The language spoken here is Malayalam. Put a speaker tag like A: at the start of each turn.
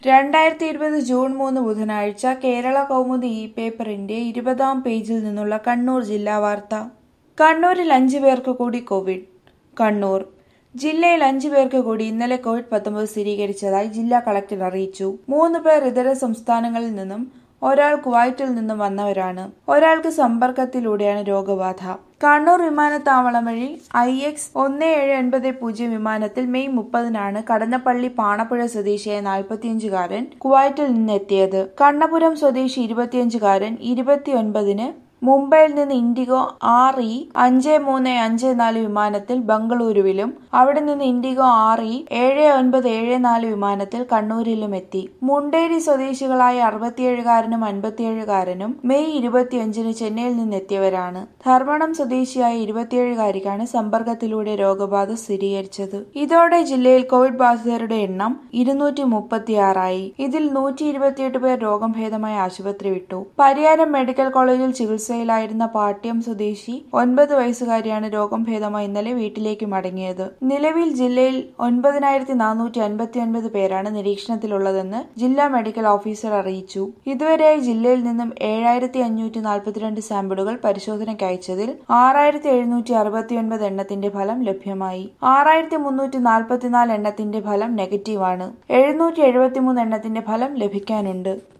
A: രണ്ടായിരത്തി ഇരുപത് ജൂൺ മൂന്ന് ബുധനാഴ്ച കേരള കൗമുദി ഇ പേപ്പറിന്റെ ഇരുപതാം പേജിൽ നിന്നുള്ള കണ്ണൂർ ജില്ലാ വാർത്ത കണ്ണൂരിൽ അഞ്ചു പേർക്ക് കൂടി കോവിഡ് കണ്ണൂർ ജില്ലയിൽ അഞ്ചു പേർക്ക് കൂടി ഇന്നലെ കോവിഡ് പത്തൊമ്പത് സ്ഥിരീകരിച്ചതായി ജില്ലാ കളക്ടർ അറിയിച്ചു മൂന്ന് പേർ ഇതര സംസ്ഥാനങ്ങളിൽ നിന്നും ഒരാൾ കുവൈറ്റിൽ നിന്നും വന്നവരാണ് ഒരാൾക്ക് സമ്പർക്കത്തിലൂടെയാണ് രോഗബാധ കണ്ണൂർ വിമാനത്താവളം വഴി ഐ എക്സ് ഒന്ന് ഏഴ് ഒൻപത് പൂജ്യം വിമാനത്തിൽ മെയ് മുപ്പതിനാണ് കടന്നപ്പള്ളി പാണപ്പുഴ സ്വദേശിയായ നാൽപ്പത്തിയഞ്ചുകാരൻ കുവൈറ്റിൽ നിന്നെത്തിയത് കണ്ണപുരം സ്വദേശി ഇരുപത്തിയഞ്ചുകാരൻ ഇരുപത്തിയൊൻപതിന് മുംബൈയിൽ നിന്ന് ഇൻഡിഗോ ആർ ഇ അഞ്ച് മൂന്ന് അഞ്ച് നാല് വിമാനത്തിൽ ബംഗളൂരുവിലും അവിടെ നിന്ന് ഇൻഡിഗോ ആർ ഇ ഏഴ് ഒൻപത് ഏഴ് നാല് വിമാനത്തിൽ കണ്ണൂരിലും എത്തി മുണ്ടേരി സ്വദേശികളായ അറുപത്തിയേഴുകാരനും അൻപത്തിയേഴുകാരനും മെയ് ഇരുപത്തിയഞ്ചിന് ചെന്നൈയിൽ നിന്നെത്തിയവരാണ് ധർമ്മടം സ്വദേശിയായ ഇരുപത്തിയേഴുകാരിക്കാണ് സമ്പർക്കത്തിലൂടെ രോഗബാധ സ്ഥിരീകരിച്ചത് ഇതോടെ ജില്ലയിൽ കോവിഡ് ബാധിതരുടെ എണ്ണം ഇരുന്നൂറ്റി മുപ്പത്തിയാറായി ഇതിൽ നൂറ്റി ഇരുപത്തിയെട്ട് പേർ രോഗം ഭേദമായി ആശുപത്രി വിട്ടു പരിയാരം മെഡിക്കൽ കോളേജിൽ ചികിത്സയിലായിരുന്ന പാട്യം സ്വദേശി ഒൻപത് വയസ്സുകാരിയാണ് രോഗം ഭേദമായി ഇന്നലെ വീട്ടിലേക്ക് മടങ്ങിയത് നിലവിൽ ജില്ലയിൽ ഒൻപതിനായിരത്തി നാനൂറ്റി അൻപത്തി ഒൻപത് പേരാണ് നിരീക്ഷണത്തിലുള്ളതെന്ന് ജില്ലാ മെഡിക്കൽ ഓഫീസർ അറിയിച്ചു ഇതുവരെയായി ജില്ലയിൽ നിന്നും ഏഴായിരത്തി അഞ്ഞൂറ്റി നാൽപ്പത്തിരണ്ട് സാമ്പിളുകൾ പരിശോധനയ്ക്ക് അയച്ചതിൽ ആറായിരത്തി എഴുന്നൂറ്റി അറുപത്തിയൊൻപത് എണ്ണത്തിന്റെ ഫലം ലഭ്യമായി ആറായിരത്തി മുന്നൂറ്റി നാൽപ്പത്തിനാല് എണ്ണത്തിന്റെ ഫലം നെഗറ്റീവാണ് എഴുന്നൂറ്റി എഴുപത്തിമൂന്ന് എണ്ണത്തിന്റെ ഫലം ലഭിക്കാനുണ്ട്